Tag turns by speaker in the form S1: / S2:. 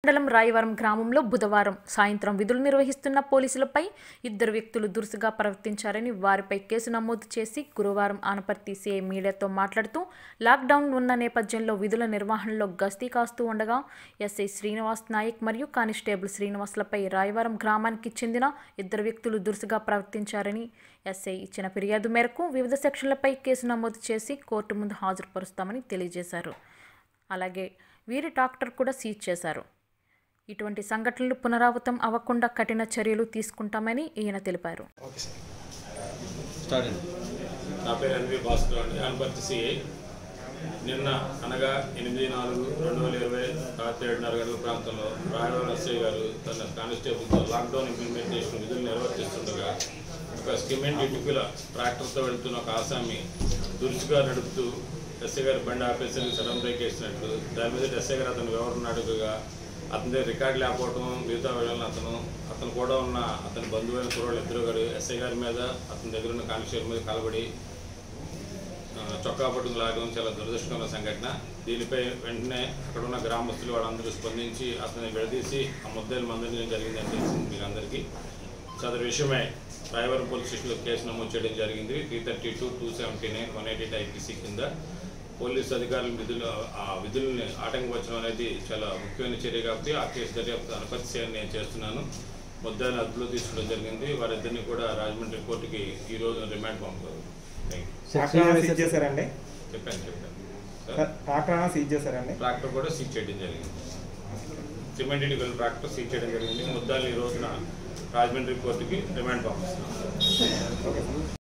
S1: మండలం రాయవరం గ్రామంలో బుధవారం సాయంత్రం విధులు నిర్వహిస్తున్న పోలీసులపై ఇద్దరు వ్యక్తులు దురుసుగా ప్రవర్తించారని వారిపై కేసు నమోదు చేసి గురువారం ఆనపర్తి సీఐ మీడియాతో మాట్లాడుతూ లాక్డౌన్ ఉన్న నేపథ్యంలో విధుల నిర్వహణలో గస్తీ కాస్తూ ఉండగా ఎస్ఐ శ్రీనివాస్ నాయక్ మరియు కానిస్టేబుల్ శ్రీనివాస్లపై రాయవరం గ్రామానికి చెందిన ఇద్దరు వ్యక్తులు దురుసుగా ప్రవర్తించారని ఎస్ఐ ఇచ్చిన ఫిర్యాదు మేరకు వివిధ సెక్షన్లపై కేసు నమోదు చేసి కోర్టు ముందు హాజరుపరుస్తామని తెలియజేశారు అలాగే వీరి ట్రాక్టర్ కూడా సీజ్ చేశారు ఇటువంటి సంఘటనలు పునరావృతం అవ్వకుండా కఠిన చర్యలు తీసుకుంటామని ఈయన తెలిపారు
S2: ఓకే సార్
S3: స్టార్ట్ అండి
S4: నా పేరు ఎన్వి భాస్కర్ అండి అనపర్తి సిఐ నిన్న అనగా ఎనిమిది నాలుగు రెండు వేల ఇరవై రాత్రి ఏడున్నర గంటల ప్రాంతంలో రాయవరం ఎస్ఐ గారు తన కానిస్టేబుల్తో లాక్డౌన్ ఇంప్లిమెంటేషన్ విధులు నిర్వర్తిస్తుండగా ఒక సిమెంట్ ఇటుకల ట్రాక్టర్తో వెళ్తున్న ఒక ఆసామి దురుసుగా నడుపుతూ ఎస్ఐ గారి బండి ఆపేసి సడన్ బ్రేక్ వేసినట్లు దాని మీద ఎస్ఐ గారు అతను వివరణ అడుగుగా అతని దగ్గర రికార్డు లేకపోవడం మిగతా వెళ్ళిన అతను అతను కూడా ఉన్న అతని బంధువైన కుర్రోళ్ళు ఇద్దరు గారు ఎస్ఐ గారి మీద అతని దగ్గర ఉన్న కానిస్టేబుల్ మీద కలబడి ఆ, చొక్కా పట్టుకుని లాగడం చాలా దురదృష్టకరమైన సంఘటన దీనిపై వెంటనే అక్కడ ఉన్న గ్రామస్తులు వాళ్ళందరూ స్పందించి అతన్ని విడదీసి ఆ ముద్దాయిలు మందలించడం జరిగిందని తెలిసింది మీకు అందరికీ సదరు విషయమై రాయవరం పోలీస్ స్టేషన్లో కేసు నమోదు చేయడం జరిగింది three thirty two two seventy nine one eighty IPC కింద పోలీసు అధికారుల విధులు ఆ విధుల్ని ఆటంకపరచడం అనేది చాలా ముఖ్యమైన చర్య కాబట్టి ఆ కేసు దర్యాప్తు అనుపరిచయాన్ని నేను చేస్తున్నాను ముద్దాయిని అదుపులో తీసుకోవడం జరిగింది వారిద్దరిని కూడా రాజమండ్రి కోర్టుకి ఈ రోజు రిమాండ్ పంపారు థ్యాంక్ యూ
S2: ట్రాక్టర్ సీజ్ చేశారండి
S4: చెప్పాను చెప్పాను
S2: సార్,
S4: సార్
S2: ట్రాక్టర్ ఏమైనా సీజ్ చేశారండి
S4: ట్రాక్టర్ కూడా సీజ్ చేయడం జరిగింది సిమెంట్ ఇటుకల ట్రాక్టర్ సీజ్ చేయడం జరిగింది ముద్దాలు ఈ రోజున రాజమండ్రి కోర్టుకి రిమాండ్ పంపిస్తున్నాం
S2: ఓకే సార్